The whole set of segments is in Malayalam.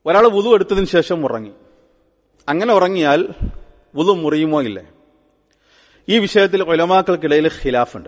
ഒരാൾ വുതു എടുത്തതിന് ശേഷം ഉറങ്ങി അങ്ങനെ ഉറങ്ങിയാൽ വുതു മുറിയുമോ ഇല്ലേ ഈ വിഷയത്തിൽ ഒലമാക്കൾക്കിടയിൽ ഖിലാഫുണ്ട്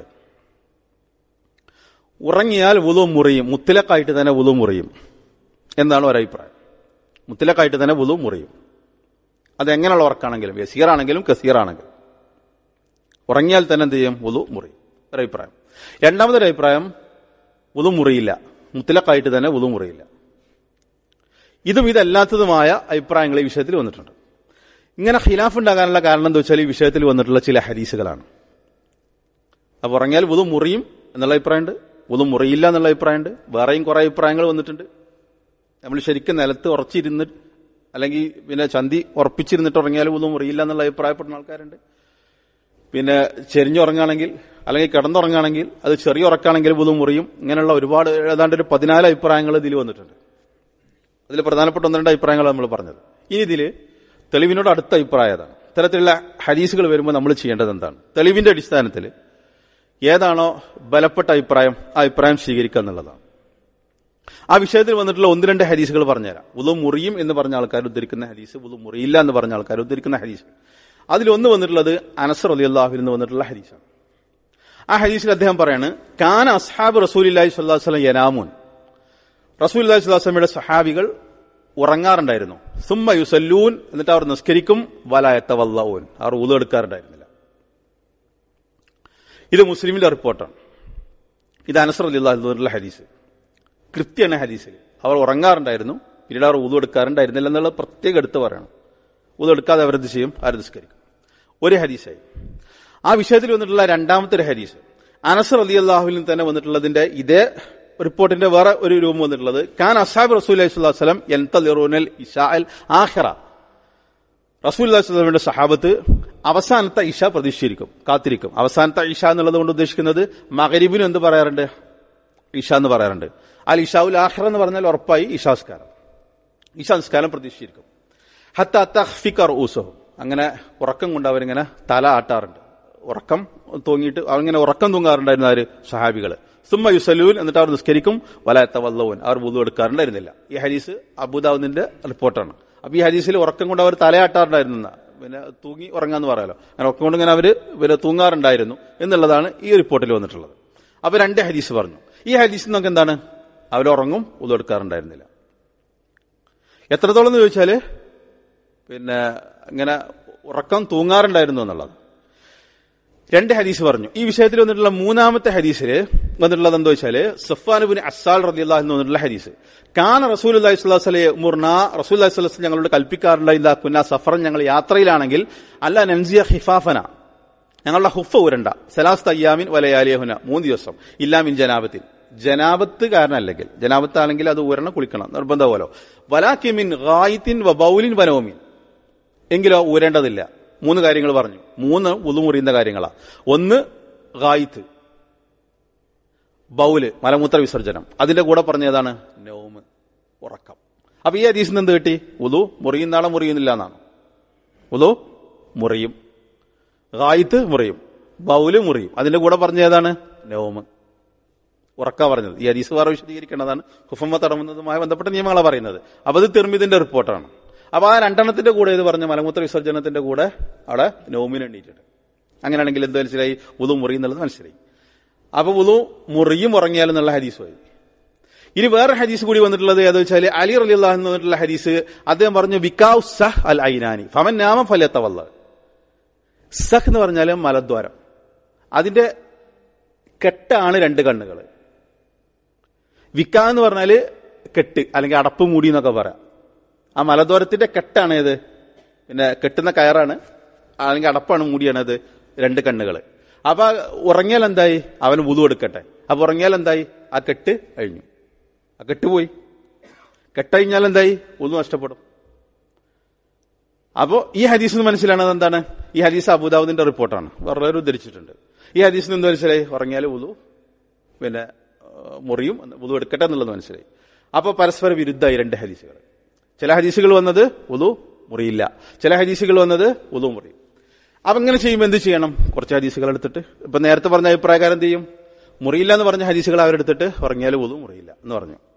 ഉറങ്ങിയാൽ വുതു മുറിയും മുത്തിലക്കായിട്ട് തന്നെ വുതു മുറിയും എന്നാണ് ഒരഭിപ്രായം മുത്തിലക്കായിട്ട് തന്നെ വുതു മുറിയും അതെങ്ങനെയുള്ള ഉറക്കാണെങ്കിലും യസീറാണെങ്കിലും കസീറാണെങ്കിലും ഉറങ്ങിയാൽ തന്നെ എന്ത് ചെയ്യും വുതു മുറിയും ഒരഭിപ്രായം രണ്ടാമതൊരു അഭിപ്രായം വുതു മുറിയില്ല മുത്തിലക്കായിട്ട് തന്നെ വുതു മുറിയില്ല ഇതും ഇതല്ലാത്തതുമായ അഭിപ്രായങ്ങൾ ഈ വിഷയത്തിൽ വന്നിട്ടുണ്ട് ഇങ്ങനെ ഖിലാഫ് ഉണ്ടാകാനുള്ള കാരണം എന്താ വെച്ചാൽ ഈ വിഷയത്തിൽ വന്നിട്ടുള്ള ചില ഹദീസുകളാണ് അപ്പോൾ ഉറങ്ങിയാൽ വുതു മുറിയും എന്നുള്ള അഭിപ്രായമുണ്ട് വുതു മുറിയില്ല എന്നുള്ള അഭിപ്രായമുണ്ട് വേറെയും കുറെ അഭിപ്രായങ്ങൾ വന്നിട്ടുണ്ട് നമ്മൾ ശരിക്കും നിലത്ത് ഉറച്ചിരുന്ന് അല്ലെങ്കിൽ പിന്നെ ചന്തി ഉറപ്പിച്ചിരുന്നിട്ട് ഉറങ്ങിയാൽ വുതു മുറിയില്ല എന്നുള്ള അഭിപ്രായപ്പെടുന്ന ആൾക്കാരുണ്ട് പിന്നെ ചെരിഞ്ഞുറങ്ങുകയാണെങ്കിൽ അല്ലെങ്കിൽ കിടന്നുറങ്ങുകയാണെങ്കിൽ അത് ചെറിയ ഉറക്കാണെങ്കിൽ വുതു മുറിയും ഇങ്ങനെയുള്ള ഒരുപാട് ഏതാണ്ട് ഒരു പതിനാല് അഭിപ്രായങ്ങൾ ഇതിൽ വന്നിട്ടുണ്ട് അതിൽ പ്രധാനപ്പെട്ട ഒന്ന് രണ്ട് അഭിപ്രായങ്ങൾ നമ്മൾ പറഞ്ഞത് ഇനി ഇതിൽ തെളിവിനോട് അടുത്ത അഭിപ്രായം അതാണ് ഇത്തരത്തിലുള്ള ഹദീസുകൾ വരുമ്പോൾ നമ്മൾ ചെയ്യേണ്ടത് എന്താണ് തെളിവിന്റെ അടിസ്ഥാനത്തിൽ ഏതാണോ ബലപ്പെട്ട അഭിപ്രായം ആ അഭിപ്രായം സ്വീകരിക്കുക എന്നുള്ളതാണ് ആ വിഷയത്തിൽ വന്നിട്ടുള്ള ഒന്ന് രണ്ട് ഹദീസുകൾ പറഞ്ഞുതരാം ഉദു മുറിയും എന്ന് പറഞ്ഞ ആൾക്കാർ ഉദ്ധരിക്കുന്ന ഹദീസ് ഉദു മുറിയില്ല എന്ന് പറഞ്ഞ ആൾക്കാർ ഉദ്ധരിക്കുന്ന ഹദീസ് അതിലൊന്ന് വന്നിട്ടുള്ളത് അനസർ അലി അള്ളാഹുവിൽ നിന്ന് വന്നിട്ടുള്ള ഹദീസാണ് ആ ഹദീസിൽ അദ്ദേഹം പറയാണ് കാന അസ്ഹാബ് റസൂലി സ്വല്ലാ വസ്ലം യനാമൂൻ റസൂൽ അള്ളാഹിസ്ലാസ്ലമിയുടെ സഹാബികൾ ഉറങ്ങാറുണ്ടായിരുന്നു സുമ്മ യുസല്ലൂൻ എന്നിട്ട് അവർ നിസ്കരിക്കും വലായത്ത വല്ലവൂൻ അവർ ഊതെടുക്കാറുണ്ടായിരുന്നില്ല ഇത് മുസ്ലിമിന്റെ റിപ്പോർട്ടാണ് ഇത് അനസർ അലി അള്ളാഹുള്ള ഹദീസ് കൃത്യമാണ് ഹദീസിൽ അവർ ഉറങ്ങാറുണ്ടായിരുന്നു പിന്നീട് അവർ ഊതു എടുക്കാറുണ്ടായിരുന്നില്ല എന്നുള്ളത് പ്രത്യേകം എടുത്ത് പറയണം ഊതു എടുക്കാതെ അവരെന്ത് ചെയ്യും അവർ നിസ്കരിക്കും ഒരു ഹദീസായി ആ വിഷയത്തിൽ വന്നിട്ടുള്ള രണ്ടാമത്തെ ഒരു ഹദീസ് അനസർ അലി അള്ളാഹുവിൽ തന്നെ വന്നിട്ടുള്ളതിന്റെ ഇതേ റിപ്പോർട്ടിന്റെ വേറെ ഒരു രൂപം വന്നിട്ടുള്ളത് കാൻ അസാബ് റസൂൽ അലൈഹിസ്ലാം എൻതലിറൂനൽ ഇഷാ അൽ ആഹിറ റസൂൽ അള്ളാഹിസ്ലാമിന്റെ സഹാബത്ത് അവസാനത്തെ ഇഷ പ്രതീക്ഷിച്ചിരിക്കും കാത്തിരിക്കും അവസാനത്തെ ഇഷ എന്നുള്ളത് കൊണ്ട് ഉദ്ദേശിക്കുന്നത് മകരിബിനും എന്ത് പറയാറുണ്ട് ഇഷ എന്ന് പറയാറുണ്ട് അൽ ഇഷാവുൽ ആഹിറ എന്ന് പറഞ്ഞാൽ ഉറപ്പായി ഇഷാസ്കാരം ഇഷാസ്കാരം പ്രതീക്ഷിച്ചിരിക്കും ഹത്ത തഹ്ഫിക്കർ ഊസോ അങ്ങനെ ഉറക്കം കൊണ്ട് അവരിങ്ങനെ തല ആട്ടാറുണ്ട് ഉറക്കം തൂങ്ങിയിട്ട് അവരിങ്ങനെ ഉറക്കം തൂങ്ങാറുണ്ടായിരുന്നു ആര് സഹാബികള് സുമ്മ യുസലൂൻ എന്നിട്ട് അവർ നിസ്കരിക്കും വലാത്ത വല്ലവൻ അവർ വുതു എടുക്കാറുണ്ടായിരുന്നില്ല ഈ ഹരീസ് അബുദാവുദിന്റെ റിപ്പോർട്ടാണ് അപ്പൊ ഈ ഹരീസിൽ ഉറക്കം കൊണ്ട് അവർ തലയാട്ടാറുണ്ടായിരുന്നു പിന്നെ തൂങ്ങി ഉറങ്ങാന്ന് പറയാലോ അങ്ങനെ ഉറക്കം കൊണ്ട് ഇങ്ങനെ അവർ പിന്നെ തൂങ്ങാറുണ്ടായിരുന്നു എന്നുള്ളതാണ് ഈ റിപ്പോർട്ടിൽ വന്നിട്ടുള്ളത് അപ്പൊ രണ്ട് ഹരീസ് പറഞ്ഞു ഈ ഹരീസ് നമുക്ക് എന്താണ് അവരുറങ്ങും വുതു എടുക്കാറുണ്ടായിരുന്നില്ല എത്രത്തോളം എന്ന് ചോദിച്ചാല് പിന്നെ ഇങ്ങനെ ഉറക്കം തൂങ്ങാറുണ്ടായിരുന്നു എന്നുള്ളത് രണ്ട് ഹദീസ് പറഞ്ഞു ഈ വിഷയത്തിൽ വന്നിട്ടുള്ള മൂന്നാമത്തെ ഹദീസില് വന്നിട്ടുള്ളത് എന്താ വെച്ചാല് സഫാനുബിൻ അസാൽ റദിയുള്ള എന്ന് വന്നിട്ടുള്ള ഹദീസ് കാന റസൂൽ അലൈഹി സ്വലാസ്ലെ മുർന റസൂൽ അലൈഹി സ്വലാസ് ഞങ്ങളോട് കൽപ്പിക്കാറുണ്ടായില്ല കുന്ന സഫറൻ ഞങ്ങൾ യാത്രയിലാണെങ്കിൽ അല്ല നൻസിയ ഹിഫാഫന ഞങ്ങളുടെ ഹുഫ ഉരണ്ട സലാസ് തയ്യാമിൻ വലയാലിയഹുന മൂന്ന് ദിവസം ഇല്ലാമിൻ ജനാബത്തിൽ ജനാബത്ത് കാരണല്ലെങ്കിൽ ജനാബത്ത് ആണെങ്കിൽ അത് ഉരണം കുളിക്കണം നിർബന്ധ പോലോ വലാക്കിമിൻ ഗായിത്തിൻ വ ബൗലിൻ വനോമിൻ എങ്കിലോ ഊരേണ്ടതില്ല മൂന്ന് കാര്യങ്ങൾ പറഞ്ഞു മൂന്ന് ഉതുമുറിയുന്ന കാര്യങ്ങളാ ഒന്ന് ഗായിത്ത് ബൗല് മലമൂത്ര വിസർജനം അതിന്റെ കൂടെ പറഞ്ഞതാണ് നോമ് ഉറക്കം അപ്പൊ ഈ ഹദീസിന് എന്ത് കിട്ടി ഉതു മുറിയുന്ന ആളെ മുറിയുന്നില്ല എന്നാണ് ഉതു മുറിയും ഗായിത്ത് മുറിയും ബൗല് മുറിയും അതിന്റെ കൂടെ പറഞ്ഞ ഏതാണ് നോമ് ഉറക്ക പറഞ്ഞത് ഈ ഹദീസ് വേറെ വിശദീകരിക്കേണ്ടതാണ് ഹുഫമ്മ തടമുന്നതുമായി ബന്ധപ്പെട്ട നിയമങ്ങളാണ് പറയുന്നത് അപ്പൊ അത് തിർമിതിന്റെ റിപ്പോർട്ടാണ് അപ്പൊ ആ രണ്ടെണ്ണത്തിന്റെ കൂടെ ഇത് പറഞ്ഞ മലമൂത്ര വിസർജനത്തിന്റെ കൂടെ അവിടെ നോമിന് എണ്ണീറ്റിട്ട് അങ്ങനെയാണെങ്കിൽ എന്ത് മനസ്സിലായി ഉതു മുറി എന്നുള്ളത് മനസ്സിലായി അപ്പൊ ഉതു മുറിയും ഉറങ്ങിയാലും എന്നുള്ള ഹദീസുമായി ഇനി വേറെ ഹദീസ് കൂടി വന്നിട്ടുള്ളത് ഏതാ വെച്ചാൽ അലി അലി അള്ളാഹ് എന്ന് പറഞ്ഞിട്ടുള്ള ഹദീസ് അദ്ദേഹം പറഞ്ഞു വിക്കാവ് സഹ് അൽ ഐനാനി ഫമൻ നാമ ഫലത്തവല്ല സഹ് എന്ന് പറഞ്ഞാൽ മലദ്വാരം അതിന്റെ കെട്ടാണ് രണ്ട് കണ്ണുകൾ വിക്ക എന്ന് പറഞ്ഞാല് കെട്ട് അല്ലെങ്കിൽ അടപ്പ് മൂടി എന്നൊക്കെ പറയാം ആ മലദ്വാരത്തിന്റെ കെട്ടാണ് ഏത് പിന്നെ കെട്ടുന്ന കയറാണ് അല്ലെങ്കിൽ അടപ്പാണ് മൂടിയാണ് അത് രണ്ട് കണ്ണുകൾ അപ്പൊ ഉറങ്ങിയാൽ എന്തായി അവന് വുതു എടുക്കട്ടെ അപ്പൊ ഉറങ്ങിയാൽ എന്തായി ആ കെട്ട് കഴിഞ്ഞു ആ കെട്ട് പോയി കെട്ടഴിഞ്ഞാൽ എന്തായി വുതു നഷ്ടപ്പെടും അപ്പോ ഈ ഹദീസ് മനസ്സിലാണത് എന്താണ് ഈ ഹദീസ് അബുദാബുദിന്റെ റിപ്പോർട്ടാണ് വേറെ ഉദ്ധരിച്ചിട്ടുണ്ട് ഈ ഹദീസിന് എന്ത് മനസ്സിലായി ഉറങ്ങിയാൽ വുതു പിന്നെ മുറിയും വുതു എടുക്കട്ടെ എന്നുള്ളത് മനസ്സിലായി അപ്പൊ പരസ്പര വിരുദ്ധമായി രണ്ട് ഹദീസുകൾ ചില ഹദീസുകൾ വന്നത് ഉതു മുറിയില്ല ചില ഹദീസുകൾ വന്നത് ഉതു മുറിയും അപ്പൊ ഇങ്ങനെ ചെയ്യുമ്പോൾ എന്ത് ചെയ്യണം കുറച്ച് ഹദീസുകൾ എടുത്തിട്ട് ഇപ്പൊ നേരത്തെ പറഞ്ഞ അഭിപ്രായക്കാരൻ എന്ത് ചെയ്യും മുറിയില്ല എന്ന് പറഞ്ഞ ഹദീസുകൾ അവരെടുത്തിട്ട് ഉറങ്ങിയാൽ ഉതു മുറിയില്ല എന്ന് പറഞ്ഞു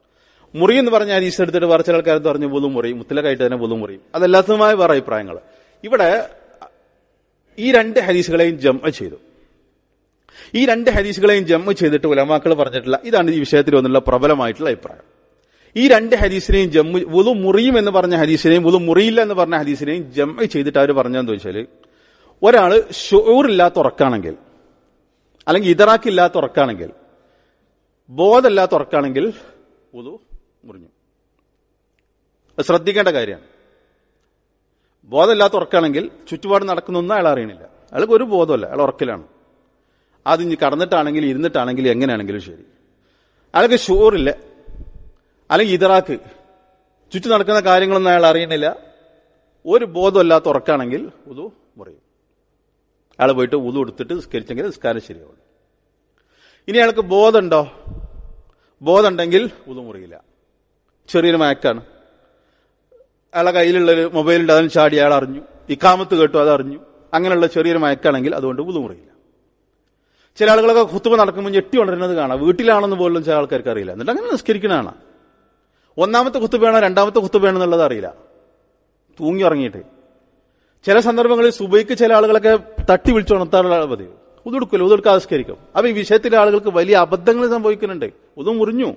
മുറി എന്ന് പറഞ്ഞ ഹദീസ് എടുത്തിട്ട് വേറെ ചില ആൾക്കാർ പറഞ്ഞു വുളു മുറിയും മുത്തലക്കായിട്ട് തന്നെ വുളു മുറിയും അതല്ലാത്തതുമായ വേറെ അഭിപ്രായങ്ങൾ ഇവിടെ ഈ രണ്ട് ഹദീസുകളെയും ജമ ചെയ്തു ഈ രണ്ട് ഹദീസുകളെയും ജമ്മ് ചെയ്തിട്ട് ഉലമാക്കൾ പറഞ്ഞിട്ടില്ല ഇതാണ് ഈ വിഷയത്തിൽ വന്നുള്ള പ്രബലമായിട്ടുള്ള അഭിപ്രായം ഈ രണ്ട് ഹദീസിനെയും ജമ്മ് വുളു മുറിയും എന്ന് പറഞ്ഞ ഹദീസിനെയും വുളു മുറിയില്ല എന്ന് പറഞ്ഞ ഹദീസിനെയും ജമ്മ് ചെയ്തിട്ട് അവർ പറഞ്ഞതെന്ന് വെച്ചാൽ ഒരാള് ഷുറില്ലാത്ത ഉറക്കാണെങ്കിൽ അല്ലെങ്കിൽ ഇതറാക്കില്ലാത്ത ഉറക്കാണെങ്കിൽ ബോധമില്ലാത്ത ഉറക്കാണെങ്കിൽ വുളു മുറിഞ്ഞു അത് ശ്രദ്ധിക്കേണ്ട കാര്യമാണ് ബോധമില്ലാത്ത ഉറക്കാണെങ്കിൽ ചുറ്റുപാട് നടക്കുന്നൊന്നും അയാൾ അറിയണില്ല അയാൾക്ക് ഒരു ബോധമല്ല അയാൾ ഉറക്കിലാണ് അത് ഇനി കടന്നിട്ടാണെങ്കിൽ ഇരുന്നിട്ടാണെങ്കിൽ എങ്ങനെയാണെങ്കിലും ശരി അയാൾക്ക് ഷുവറില്ല അല്ലെങ്കിൽ ഇതറാക്ക് ചുറ്റും നടക്കുന്ന കാര്യങ്ങളൊന്നും അയാൾ അറിയണില്ല ഒരു ബോധമില്ലാത്ത ഉറക്കാണെങ്കിൽ ഉതു മുറിയും അയാൾ പോയിട്ട് ഉതു എടുത്തിട്ട് നിസ്കരിച്ചെങ്കിൽ നിസ്കാരം ശരിയാവുള്ളൂ ഇനി അയാൾക്ക് ബോധമുണ്ടോ ബോധമുണ്ടെങ്കിൽ ഉതു മുറിയില്ല ചെറിയൊരു മയക്കാണ് അയാളെ കയ്യിലുള്ളൊരു മൊബൈലുണ്ട് അതിന് ചാടി അയാൾ അറിഞ്ഞു ഇക്കാമത്ത് കേട്ടു അത് അറിഞ്ഞു അങ്ങനെയുള്ള ചെറിയൊരു മയക്കാണെങ്കിൽ അതുകൊണ്ട് ഉതു മുറിയില്ല ചില ആളുകളൊക്കെ കുത്തുമ നടക്കുമ്പോൾ ഞെട്ടി ഉണരുന്നത് കാണാം വീട്ടിലാണെന്ന് പോലും ചില ആൾക്കാർക്ക് അറിയില്ല എന്നിട്ട് അങ്ങനെ നിസ്കരിക്കണതാണ് ഒന്നാമത്തെ കുത്തു വേണോ രണ്ടാമത്തെ കുത്തു വേണോ എന്നുള്ളത് അറിയില്ല തൂങ്ങി ഉറങ്ങിയിട്ട് ചില സന്ദർഭങ്ങളിൽ സുബൈക്ക് ചില ആളുകളൊക്കെ തട്ടി വിളിച്ചു ഉണർത്താറുള്ള പതിവ് ഉതെടുക്കില്ല ഉതെടുക്കാതെ നിസ്കരിക്കും അപ്പൊ ഈ വിഷയത്തിലെ ആളുകൾക്ക് വലിയ അബദ്ധങ്ങൾ സംഭവിക്കുന്നുണ്ട് ഉതും മുറിഞ്ഞു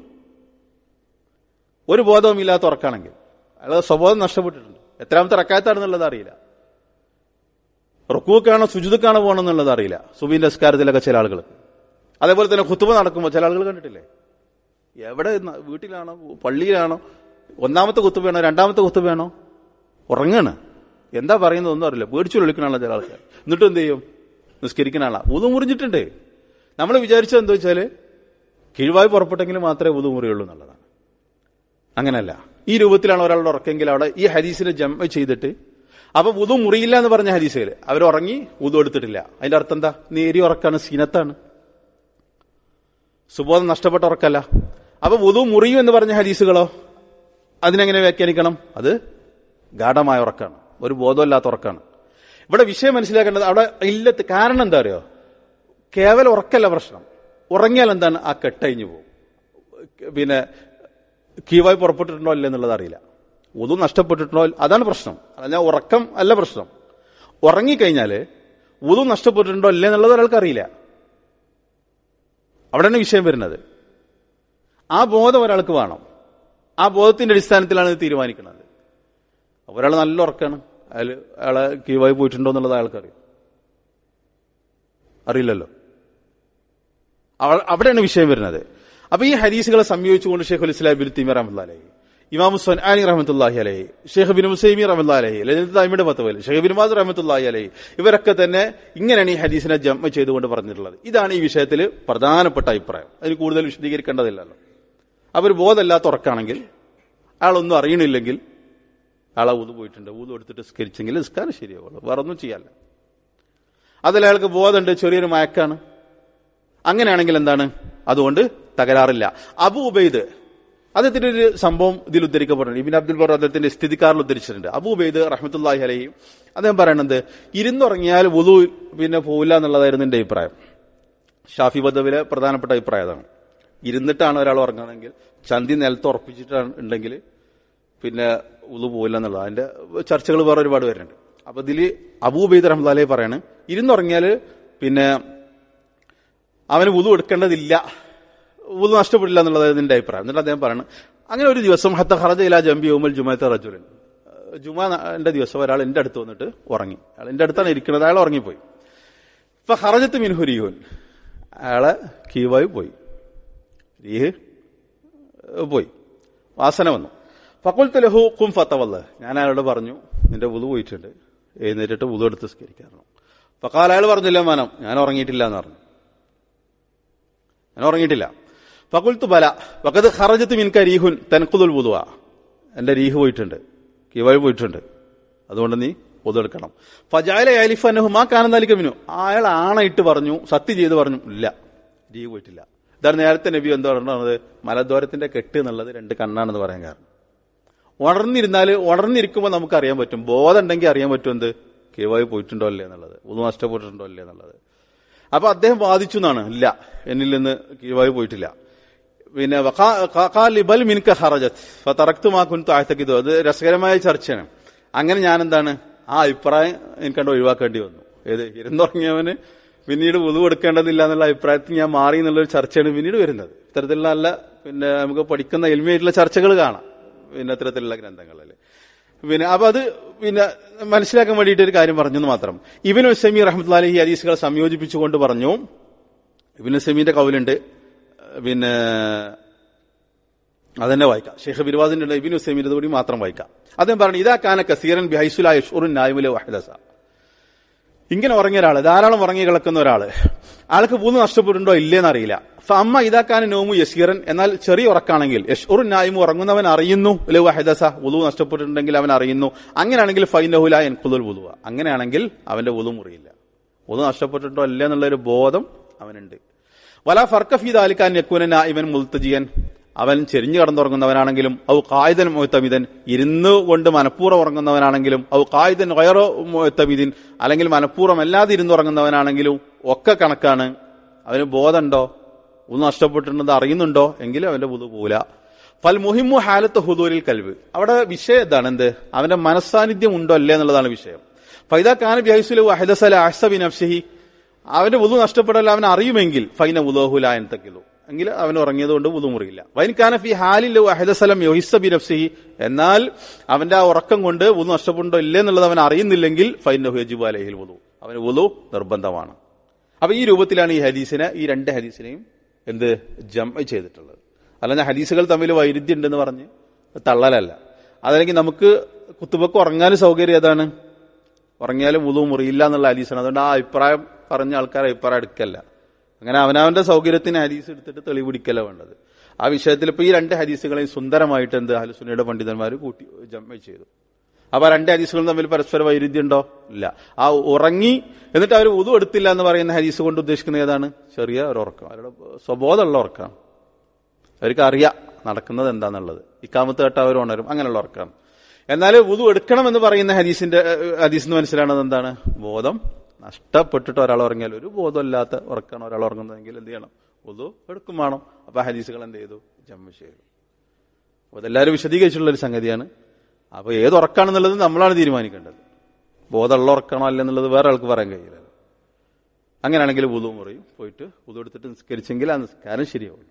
ഒരു ബോധവുമില്ലാത്ത ഉറക്കാണെങ്കിൽ അയാളുടെ സ്വബോധം നഷ്ടപ്പെട്ടിട്ടുണ്ട് എത്രാമത്തെ റക്കായത്താണെന്നുള്ളത് അറിയില്ല റുക്കുവക്കാണോ സുജുദക്കാണോ പോകണമെന്നുള്ളത് അറിയില്ല സുബീന്റെ നിസ്കാരത്തിലൊക്കെ ചില ആളുകൾ അതേപോലെ തന്നെ കുത്തുമ നടക്കുമ്പോൾ ചില ആളുകൾ കണ്ടിട്ടില്ലേ എവിടെ ന- വീട്ടിലാണോ പള്ളിയിലാണോ ഒന്നാമത്തെ കുത്തു വേണോ രണ്ടാമത്തെ കുത്തു വേണോ ഉറങ്ങാണ് എന്താ പറയുന്നത് ഒന്നും അറിയില്ല പേടിച്ചു വിളിക്കണാണല്ലോ ചില ആൾക്കാർ എന്നിട്ട് എന്ത് ചെയ്യും നിസ്കരിക്കുന്ന ആളാ ഉതു മുറിഞ്ഞിട്ടുണ്ട് നമ്മൾ വിചാരിച്ചത് എന്താ വെച്ചാല് കിഴിവായി പുറപ്പെട്ടെങ്കിൽ മാത്രമേ ഉതു മുറിയുള്ളൂ എന്നുള്ളതാണ് അങ്ങനല്ല ഈ രൂപത്തിലാണ് ഒരാളുടെ ഉറക്കെങ്കിൽ അവിടെ ഈ ഹദീസിനെ ജമ ചെയ്തിട്ട് അപ്പൊ ഉതു മുറിയില്ല എന്ന് പറഞ്ഞ ഹദീസുകൾ അവർ ഉറങ്ങി ഉതു എടുത്തിട്ടില്ല അതിന്റെ അർത്ഥം എന്താ നേരി ഉറക്കാണ് സീനത്താണ് സുബോധം നഷ്ടപ്പെട്ട ഉറക്കല്ല അപ്പൊ ഉതു മുറിയും എന്ന് പറഞ്ഞ ഹദീസുകളോ അതിനെങ്ങനെ വ്യാഖ്യാനിക്കണം അത് ഗാഠമായ ഉറക്കാണ് ഒരു ബോധമില്ലാത്ത ഉറക്കാണ് ഇവിടെ വിഷയം മനസ്സിലാക്കേണ്ടത് അവിടെ ഇല്ലത്ത് കാരണം എന്താ അറിയോ കേവലം ഉറക്കല്ല പ്രശ്നം ഉറങ്ങിയാൽ എന്താണ് ആ കെട്ടഴിഞ്ഞു പോകും പിന്നെ കീവായി പുറപ്പെട്ടിട്ടുണ്ടോ അല്ലേ എന്നുള്ളത് അറിയില്ല ഒതു നഷ്ടപ്പെട്ടിട്ടുണ്ടോ അതാണ് പ്രശ്നം അല്ല ഉറക്കം അല്ല പ്രശ്നം ഉറങ്ങിക്കഴിഞ്ഞാല് ഉതു നഷ്ടപ്പെട്ടിട്ടുണ്ടോ അല്ലേ എന്നുള്ളത് ഒരാൾക്ക് അറിയില്ല അവിടെയാണ് വിഷയം വരുന്നത് ആ ബോധം ഒരാൾക്ക് വേണം ആ ബോധത്തിന്റെ അടിസ്ഥാനത്തിലാണ് ഇത് തീരുമാനിക്കുന്നത് ഒരാൾ നല്ല ഉറക്കാണ് അയാൾ അയാളെ കീവായി പോയിട്ടുണ്ടോ എന്നുള്ളത് അയാൾക്കറിയാം അറിയില്ലല്ലോ അവ- അവിടെയാണ് വിഷയം വരുന്നത് അപ്പൊ ഈ ഹദീസുകളെ സംയോജിച്ചുകൊണ്ട് ഷെയ്ഖുൽ ഇസ്ലാം ബിൻ തീമി റഹ്മത്തുള്ളാഹി അലൈഹി ഇമാം സുൻആനി റഹ്മത്തുള്ളാഹി അലൈഹി ഷെയ്ഖ് ബിൻ മുസൈമി റഹ്മത്തുള്ളാഹി അലൈഹി ലളിത തായ്മയുടെ മത്തവൽ ഷെയ്ഖ് ബിൻ മാസ് റഹ്മത്തുള്ളാഹി അലൈഹി ഇവരൊക്കെ തന്നെ ഇങ്ങനെയാണ് ഈ ഹദീസിനെ ജമ്മ ചെയ്തുകൊണ്ട് പറഞ്ഞിട്ടുള്ളത് ഇതാണ് ഈ വിഷയത്തിൽ പ്രധാനപ്പെട്ട അഭിപ്രായം അതിന് കൂടുതൽ വിശദീകരിക്കേണ്ടതില്ലല്ലോ അപ്പൊ ഒരു ബോധമില്ലാത്ത ഉറക്കാണെങ്കിൽ അയാളൊന്നും അറിയണില്ലെങ്കിൽ അയാളെ ഊത് പോയിട്ടുണ്ട് ഊത് എടുത്തിട്ട് സ്കരിച്ചെങ്കിൽ നിസ്കാരം ശരിയാവുള്ളൂ വേറെ ഒന്നും ചെയ്യാല്ല അതിൽ അയാൾക്ക് ബോധമുണ്ട് ചെറിയൊരു മയക്കാണ് അങ്ങനെയാണെങ്കിൽ എന്താണ് അതുകൊണ്ട് തകരാറില്ല അബു ഉബൈദ് അദ്ദേഹത്തിന്റെ ഒരു സംഭവം ഇതിൽ ഉദ്ധരിക്കപ്പെടുന്നുണ്ട് ഇബിൻ അബ്ദുൽ ബർ അദ്ദേഹത്തിന്റെ സ്ഥിതിക്കാരിൽ ഉദ്ധരിച്ചിട്ടുണ്ട് അബു ഉബൈദ് റഹ്മത്തുല്ലാഹി അലഹിയും അദ്ദേഹം പറയണത് ഇരുന്നുറങ്ങിയാൽ വുളു പിന്നെ പോവില്ല എന്നുള്ളതായിരുന്നു എന്റെ അഭിപ്രായം ഷാഫി ബദവിലെ പ്രധാനപ്പെട്ട അഭിപ്രായം അതാണ് ഇരുന്നിട്ടാണ് ഒരാൾ ഉറങ്ങണമെങ്കിൽ ചന്തി നിലത്ത് ഉറപ്പിച്ചിട്ടാണ് ഉണ്ടെങ്കിൽ പിന്നെ ഉളു പോയില്ല എന്നുള്ളത് അതിന്റെ ചർച്ചകൾ വേറെ ഒരുപാട് വരുന്നുണ്ട് അപ്പൊ ഇതിൽ അബൂബൈദ് റഹ്മദാലെ പറയാണ് ഇരുന്നുറങ്ങിയാൽ പിന്നെ അവന് ഉതു എടുക്കേണ്ടതില്ല ഉതു നഷ്ടപ്പെടില്ല എന്നുള്ളത് ഇതിന്റെ അഭിപ്രായം എന്നിട്ട് അദ്ദേഹം പറയണം അങ്ങനെ ഒരു ദിവസം ഹത്ത ഹറജ ഇല ജംബി ഉമൽ ജുമാത്തെ റജുലൻ ജുമാന്റെ ദിവസം ഒരാൾ എന്റെ അടുത്ത് വന്നിട്ട് ഉറങ്ങി അയാൾ എന്റെ അടുത്താണ് ഇരിക്കുന്നത് അയാൾ ഉറങ്ങിപ്പോയി ഇപ്പൊ ഹറജത്ത് മിൻഹുരിയോൻ അയാളെ കീവായി പോയി രീഹ് പോയി വാസന വന്നു ഫക്കുൽത്ത് ലഹു കും ഫത്തവല്ല ഞാൻ അയാളോട് പറഞ്ഞു നിന്റെ വുതു പോയിട്ടുണ്ട് എഴുന്നേറ്റിട്ട് വുതു എടുത്ത് സ്കരിക്കാറുണ്ട് ഫക്കാൽ അയാൾ പറഞ്ഞില്ല മാനം ഞാൻ ഉറങ്ങിയിട്ടില്ല എന്ന് പറഞ്ഞു ഞാൻ ഉറങ്ങിയിട്ടില്ല ഫക്കുൽത്ത് ബല വക്കത് ഹറജത്ത് മിൻക രീഹുൻ തൻകുതുൽ വുതുവ എന്റെ രീഹ് പോയിട്ടുണ്ട് കിവായി പോയിട്ടുണ്ട് അതുകൊണ്ട് നീ പൊതെടുക്കണം ഫജാല അലിഫ് അനുഹുമാ കാനന്താലിക്ക മിനു അയാൾ ആണയിട്ട് പറഞ്ഞു സത്യം ചെയ്ത് പറഞ്ഞു ഇല്ല രീ പോയിട്ടില്ല ഇതാണ് നേരത്തെ നബി എന്താ പറയുന്നത് മലദ്വാരത്തിന്റെ കെട്ട് എന്നുള്ളത് രണ്ട് കണ്ണാണെന്ന് പറയാൻ കാരണം ഉണർന്നിരുന്നാൽ ഉണർന്നിരിക്കുമ്പോൾ നമുക്ക് അറിയാൻ പറ്റും ബോധം ഉണ്ടെങ്കിൽ അറിയാൻ പറ്റും എന്ത് കേവായി പോയിട്ടുണ്ടോ അല്ലേ എന്നുള്ളത് ഒന്ന് നഷ്ടപ്പെട്ടിട്ടുണ്ടോ അല്ലേ എന്നുള്ളത് അപ്പൊ അദ്ദേഹം വാദിച്ചു എന്നാണ് ഇല്ല എന്നിൽ നിന്ന് കീവായി പോയിട്ടില്ല പിന്നെ വഖാ- ഖാ- ബൽ മിൻക ഹറജത്ത് ഫതറക്തു മാ കുൻതു അഅ്തഖിദു അത് രസകരമായ ചർച്ചയാണ് അങ്ങനെ ഞാൻ എന്താണ് ആ അഭിപ്രായം എനിക്കണ്ട് ഒഴിവാക്കേണ്ടി വന്നു ഏത് ഇരുന്നുറങ്ങിയവന് പിന്നീട് ഉതു എടുക്കേണ്ടതില്ല എന്നുള്ള അഭിപ്രായത്തിൽ ഞാൻ മാറി എന്നുള്ളൊരു ചർച്ചയാണ് പിന്നീട് വരുന്നത് ഇത്തരത്തിലുള്ള നല്ല പിന്നെ നമുക്ക് പഠിക്കുന്ന എൽമിയായിട്ടുള്ള ചർച്ചകൾ കാണാം പിന്നെ ഇത്തരത്തിലുള്ള ഗ്രന്ഥങ്ങളിൽ പിന്നെ അപ്പൊ അത് പിന്നെ മനസ്സിലാക്കാൻ വേണ്ടിയിട്ട് ഒരു കാര്യം പറഞ്ഞെന്ന് മാത്രം ഇബിൻ ഉസൈമി റഹ്മത്തുള്ളാഹി ഈ ഹദീസുകൾ സംയോജിപ്പിച്ചുകൊണ്ട് പറഞ്ഞു ഇബിൻ ഉസൈമിന്റെ കൗലുണ്ട് പിന്നെ അതന്നെ വായിക്കാം ഷെയ്ഖ് ബിർവാദിന്റെ ഇബിൻ ഉസൈമിന്റെ കൂടി മാത്രം വായിക്കാം അദ്ദേഹം പറഞ്ഞു ഇതാ കാന കസീറൻ ബിഹൈസുല യഷ്ഉറുൻ നായിമുലെ വഹദസ ഇങ്ങനെ ഉറങ്ങിയ ഒരാള് ധാരാളം ഉറങ്ങി കിടക്കുന്ന ഒരാള് ആൾക്ക് പൂന്ന് നഷ്ടപ്പെട്ടുണ്ടോ ഇല്ലേന്ന് അറിയില്ല അപ്പൊ അമ്മ ഇതാക്കാൻ നോമു യസീറൻ എന്നാൽ ചെറിയ ഉറക്കാണെങ്കിൽ യഷ്ഉറുൻ നായിമു ഉറങ്ങുന്നവൻ അറിയുന്നു ലു വഹദസ വുളു നഷ്ടപ്പെട്ടിട്ടുണ്ടെങ്കിൽ അവൻ അറിയുന്നു അങ്ങനെയാണെങ്കിൽ ഫൈനഹുല എൻകുദുൽ വുളുവ അങ്ങനെയാണെങ്കിൽ അവന്റെ വുളു മുറിയില്ല വുളു നഷ്ടപ്പെട്ടിട്ടോ ഇല്ല എന്നുള്ളൊരു ബോധം അവനുണ്ട് വല ഫർക്കഫീദ് അലിക്കാൻ യക്കൂന ഇവൻ മുൽത്തജിയൻ അവൻ ചെരിഞ്ഞു കടന്നുറങ്ങുന്നവനാണെങ്കിലും ഔ കായിദൻ മൊത്തമിതൻ ഇരുന്നു കൊണ്ട് മനഃപൂർവ്വം ഉറങ്ങുന്നവനാണെങ്കിലും ഔ കായിദൻ വയറോ മൊത്തമിതിൻ അല്ലെങ്കിൽ മനഃപൂർവ്വം അല്ലാതെ ഇരുന്നുറങ്ങുന്നവനാണെങ്കിലും ഒക്കെ കണക്കാണ് അവന് ബോധമുണ്ടോ ഒന്ന് നഷ്ടപ്പെട്ടിട്ടുണ്ടെന്ന് അറിയുന്നുണ്ടോ എങ്കിലും അവന്റെ ബുധു പോല ഫൽ മുഹിമു ഹാലത്ത് ഹുദൂരിൽ കൽവ് അവിടെ വിഷയം എന്താണ് എന്ത് അവന്റെ മനസ്സാന്നിധ്യം ഉണ്ടോ അല്ലേ എന്നുള്ളതാണ് വിഷയം ഫൈദ ഖാൻ ബിഹൈസുലു അഹദസല അഹ്സബി നഫ്സിഹി അവന്റെ വുതു നഷ്ടപ്പെടൽ അവൻ അറിയുമെങ്കിൽ ഫൈന ഉദോഹുല എന്തക്കിലു എങ്കിൽ അവൻ ഉറങ്ങിയത് കൊണ്ട് വുതു മുറിയില്ല വൈൻഖാന ഫി ഹാലിൽ അഹദസലം യൊഹിസ ബി നഫ്സിഹി എന്നാൽ അവന്റെ ആ ഉറക്കം കൊണ്ട് വുതു നഷ്ടപ്പെട്ടോ ഇല്ലേ എന്നുള്ളത് അവൻ അറിയുന്നില്ലെങ്കിൽ ഫൈന ഹുജിബു അലഹിൽ വുതു അവന് വുതു നിർബന്ധമാണ് അപ്പൊ ഈ രൂപത്തിലാണ് ഈ ഹദീസിനെ ഈ രണ്ട് ഹദീസിനെയും എന്ത് ജം ചെയ്തിട്ടുള്ളത് അല്ലാതെ ഹദീസുകൾ തമ്മിൽ വൈരുദ്ധ്യം ഉണ്ടെന്ന് പറഞ്ഞ് തള്ളലല്ല അതല്ലെങ്കിൽ നമുക്ക് കുത്തുബക്ക് ഉറങ്ങാനും സൗകര്യം ഏതാണ് ഉറങ്ങിയാലും വുളു മുറിയില്ല എന്നുള്ള ഹദീസാണ് അതുകൊണ്ട് ആ അഭിപ്രായം പറഞ്ഞ ആൾക്കാർ അഭിപ്രായം എടുക്കല്ല അങ്ങനെ അവനവന്റെ സൗകര്യത്തിന് ഹദീസ് എടുത്തിട്ട് തെളിവ് പിടിക്കല്ല വേണ്ടത് ആ വിഷയത്തിൽ ഇപ്പൊ ഈ രണ്ട് ഹദീസുകളെയും സുന്ദരമായിട്ട് എന്ത് ഹലുസുനയുടെ പണ്ഡിതന്മാർ കൂട്ടി ജമ്മ ചെയ്തു അപ്പൊ ആ രണ്ട് ഹദീസുകളും തമ്മിൽ പരസ്പര വൈരുദ്ധ്യം ഉണ്ടോ ഇല്ല ആ ഉറങ്ങി എന്നിട്ട് അവർ ഉതു എടുത്തില്ല എന്ന് പറയുന്ന ഹദീസ് കൊണ്ട് ഉദ്ദേശിക്കുന്നത് ഏതാണ് ചെറിയ ഒരു ഉറക്കം അവരുടെ സ്വബോധമുള്ള ഉറക്കമാണ് അവർക്ക് അറിയാം നടക്കുന്നത് എന്താന്നുള്ളത് ഇക്കാമത്ത് കേട്ട അവർ ഉണരും അങ്ങനെയുള്ള ഉറക്കമാണ് എന്നാൽ ഉതു എടുക്കണം എന്ന് പറയുന്ന ഹദീസിന്റെ ഏഹ്, ഹദീസിന് മനസ്സിലാണത് എന്താണ് ബോധം നഷ്ടപ്പെട്ടിട്ട് ഒരാൾ ഉറങ്ങിയാൽ ഒരു ബോധമില്ലാത്ത ഉറക്കാണ് ഒരാൾ ഉറങ്ങുന്നതെങ്കിൽ എന്ത് ചെയ്യണം ഉതു എടുക്കും വേണം അപ്പൊ ആ ഹദീസുകൾ എന്ത് ചെയ്തു ജമ്മ ചെയ്തു അപ്പൊ അതെല്ലാവരും വിശദീകരിച്ചിട്ടുള്ള ഒരു സംഗതിയാണ് അപ്പൊ ഏത് ഉറക്കാണെന്നുള്ളത് നമ്മളാണ് തീരുമാനിക്കേണ്ടത് ബോധമുള്ള ഉറക്കണോ അല്ലെന്നുള്ളത് വേറെ ആൾക്ക് പറയാൻ കഴിയില്ല അങ്ങനെയാണെങ്കിൽ ഉതു മുറിയും പോയിട്ട് ഉതു എടുത്തിട്ട് നിസ്കരിച്ചെങ്കിൽ ആ നിസ്കാരം ശരിയാവും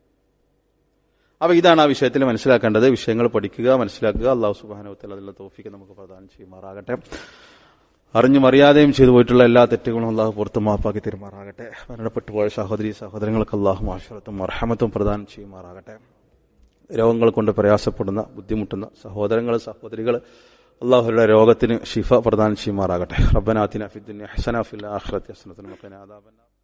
അപ്പൊ ഇതാണ് ആ വിഷയത്തിൽ മനസ്സിലാക്കേണ്ടത് വിഷയങ്ങൾ പഠിക്കുക മനസ്സിലാക്കുക അള്ളാഹു സുബാനുവത്തിൽ അതിലുള്ള തോഫിക്ക് നമുക്ക് പ്രദാനം ചെയ്യുമാറാകട്ടെ അറിഞ്ഞും അറിയാതെയും ചെയ്തു പോയിട്ടുള്ള എല്ലാ തെറ്റുകളും അള്ളാഹു പുറത്ത് മാപ്പാക്കി തീരുമാറാകട്ടെ മരണപ്പെട്ടു പോയ സഹോദരി സഹോദരങ്ങൾക്ക് അള്ളാഹു മാഷറത്തും അർഹമത്തും പ്രദാനം ചെയ്യുമാറാകട്ടെ രോഗങ്ങൾ കൊണ്ട് പ്രയാസപ്പെടുന്ന ബുദ്ധിമുട്ടുന്ന സഹോദരങ്ങൾ സഹോദരികൾ അള്ളാഹുരുടെ രോഗത്തിന് ഷിഫ പ്രദാനം ചെയ്യുമാറാകട്ടെ റബ്ബനാത്തിന ഫിദ്ദുനിയ ഹസന ഫിൽ ആഖിറതി ഹസനത്തുൻ വഖിനാ അദാബന്നാർ